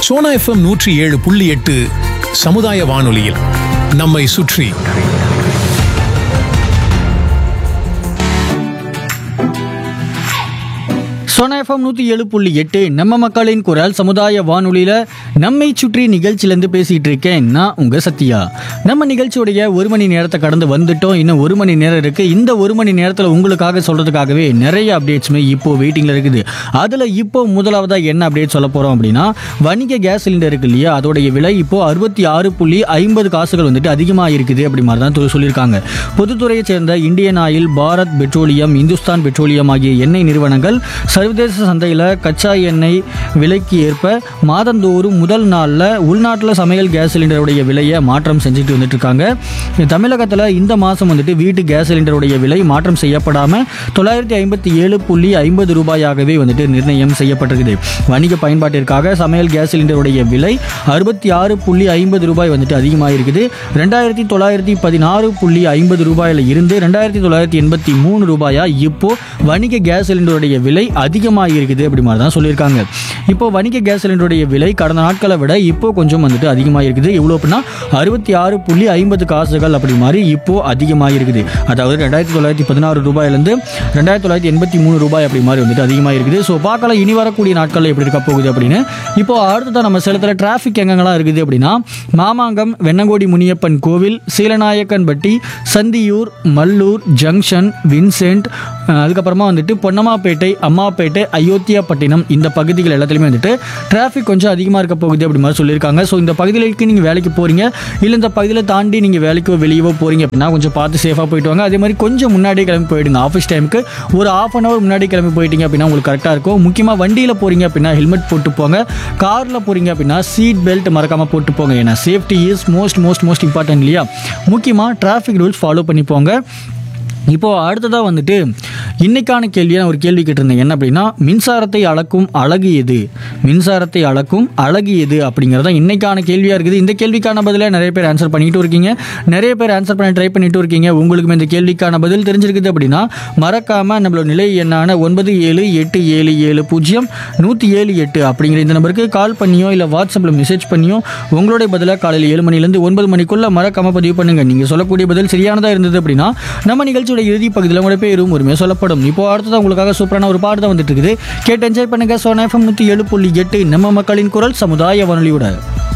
Sona FM நூற்றி ஏழு புள்ளி எட்டு சமுதாய வானொலியில் நம்மை சுற்றி சோனா எஃப்எம் நூற்றி ஏழு புள்ளி எட்டு நம்ம மக்களின் குரல் சமுதாய வானொலியில் நம்மை சுற்றி நிகழ்ச்சியிலேருந்து பேசிகிட்டு இருக்கேன் நான் உங்கள் சத்யா நம்ம நிகழ்ச்சியுடைய ஒரு மணி நேரத்தை கடந்து வந்துட்டோம் இன்னும் ஒரு மணி நேரம் இருக்குது இந்த ஒரு மணி நேரத்தில் உங்களுக்காக சொல்கிறதுக்காகவே நிறைய அப்டேட்ஸுமே இப்போது வெயிட்டிங்கில் இருக்குது அதில் இப்போ முதலாவதாக என்ன அப்டேட் சொல்ல போகிறோம் அப்படின்னா வணிக கேஸ் சிலிண்டர் இருக்கு இல்லையா அதோடைய விலை இப்போது அறுபத்தி ஆறு புள்ளி ஐம்பது காசுகள் வந்துட்டு அதிகமாக இருக்குது அப்படி மாதிரி தான் தொ- சொல்லியிருக்காங்க பொதுத்துறையைச் சேர்ந்த Indian oil Bharat petroleum Hindustan petroleum ஆகிய எண்ணெய் நிறுவனங்கள் சர்வதேச சந்தையில் கச்சா எண்ணெய் விலைக்கு ஏற்ப மாதந்தோறும் முதல் நாளில் உள்நாட்டில் சமையல் கேஸ் சிலிண்டருடைய விலையை மாற்றம் செஞ்சுட்டு வந்துட்டு இருக்காங்க தமிழகத்தில் இந்த மாதம் வந்துட்டு வீட்டு கேஸ் சிலிண்டருடைய விலை மாற்றம் செய்யப்படாமல் தொள்ளாயிரத்தி ஐம்பத்தி ஏழு புள்ளி ஐம்பது ரூபாயாகவே வந்துட்டு நிர்ணயம் செய்யப்பட்டிருக்குது வணிக பயன்பாட்டிற்காக சமையல் கேஸ் சிலிண்டருடைய விலை அறுபத்தி ஆறு புள்ளி ஐம்பது ரூபாய் வந்துட்டு அதிகமாக இருக்குது ரெண்டாயிரத்தி தொள்ளாயிரத்தி பதினாறு புள்ளி ஐம்பது ரூபாயில் இருந்து ரெண்டாயிரத்தி தொள்ளாயிரத்தி எண்பத்தி மூணு ரூபாயா இப்போ வணிக கேஸ் சிலிண்டருடைய விலை அதிகமாக இருக்குது அப்படி மாதிரி தான் சொல்லியிருக்காங்க இப்போ வணிக கேஸ் சிலிண்டருடைய விலை கடந்த நாட்களை விட இப்போ கொஞ்சம் வந்துட்டு அதிகமாக இருக்குது எவ்வளோ அப்படின்னா அறுபத்தி ஆறு புள்ளி ஐம்பது காசுகள் அப்படி மாதிரி இப்போ அதிகமாக இருக்குது அதாவது ரெண்டாயிரத்தி தொள்ளாயிரத்தி பதினாறு ரூபாயிலேருந்து ரெண்டாயிரத்தி தொள்ளாயிரத்தி எண்பத்தி மூணு ரூபாய் அப்படி மாதிரி வந்துட்டு அதிகமாக இருக்குது ஸோ பார்க்கலாம் இனி வரக்கூடிய நாட்களில் எப்படி இருக்க போகுது அப்படின்னு இப்போ அடுத்ததான் நம்ம சேலத்தில் டிராஃபிக் எங்கெங்கெல்லாம் இருக்குது அப்படின்னா மாமாங்கம் வெண்ணங்கோடி முனியப்பன் கோவில் சீலநாயக்கன்பட்டி சந்தியூர் மல்லூர் ஜங்ஷன் வின்சென்ட் அஹ், அதுக்கப்புறமா வந்துட்டு பொன்னம்மாப்பேட்டை அம்மாப்பேட்டை அயோத்தியாப்பட்டினம் இந்த பகுதிகள் எல்லாத்துலேயுமே வந்துட்டு டிராஃபிக் கொஞ்சம் அதிகமாக இருக்க போகுது அப்படி மாதிரி சொல்லியிருக்காங்க ஸோ இந்த பகுதிகளுக்கு நீங்கள் வேலைக்கு போகிறீங்க இல்லை இந்த பகுதியில் தாண்டி நீங்கள் வேலைக்கோ வெளியவோ போகிறீங்க அப்படின்னா கொஞ்சம் பார்த்து சேஃபாக போயிட்டு வாங்க அதே மாதிரி கொஞ்சம் முன்னாடியே கிளம்பி போயிடுங்க ஆஃபீஸ் டைமுக்கு ஒரு ஆஃப் அன் ஹவர் முன்னாடி கிளம்பி போயிட்டீங்க அப்படின்னா உங்களுக்கு கரெக்டாக இருக்கும் முக்கியமாக வண்டியில் போகிறீங்க அப்படின்னா ஹெல்மெட் போட்டு போங்க காரில் போகிறீங்க அப்படின்னா சீட் பெல்ட் மறக்காமல் போட்டு போங்க ஏன்னா safety is most most most important இல்லையா முக்கியமாக டிராஃபிக் ரூல்ஸ் ஃபாலோ பண்ணி போங்க இப்போது அடுத்ததாக வந்துட்டு இன்னைக்கான கேள்வியை நான் ஒரு கேள்வி கேட்டிருந்தேன் என்ன அப்படின்னா மின்சாரத்தை அளக்கும் அழகு எது மின்சாரத்தை அளக்கும் அழகு எது அப்படிங்கிறது தான் இன்னைக்கான கேள்வியாக இருக்குது இந்த கேள்விக்கான பதிலை நிறைய பேர் ஆன்சர் பண்ணிட்டு இருக்கீங்க நிறைய பேர் ஆன்சர் பண்ண ட்ரை பண்ணிட்டு இருக்கீங்க உங்களுக்கும் இந்த கேள்விக்கான பதில் தெரிஞ்சிருக்குது அப்படின்னா மறக்காமல் நம்மளோட நிலை எண்ணான ஒன்பது ஏழு எட்டு ஏழு ஏழு பூஜ்ஜியம் நூற்றி ஏழு எட்டு அப்படிங்கிற இந்த நம்பருக்கு கால் பண்ணியோ இல்லை வாட்ஸ்அப்பில் மெசேஜ் பண்ணியோ உங்களுடைய பதிலாக காலையில் ஏழு மணிலேருந்து ஒன்பது மணிக்குள்ளே மறக்காம பதிவு பண்ணுங்கள் நீங்கள் சொல்லக்கூடிய பதில் சரியானதாக இருந்தது அப்படின்னா நம்ம நிகழ்ச்சியோட இறுதி பகுதியில் உங்களோட பேரும் உரிமையாக சொல்லப்படும் இப்போ அடுத்தது உங்களுக்காக சூப்பரான ஒரு பாட்டு தான் வந்துட்டு இருக்குது கேட்டு என்ஜாய் பண்ணுங்க சோனா எஃப்எம் நூற்றி ஏழு புள்ளி எட்டு நம்ம மக்களின் குரல் சமுதாய வானொலியோட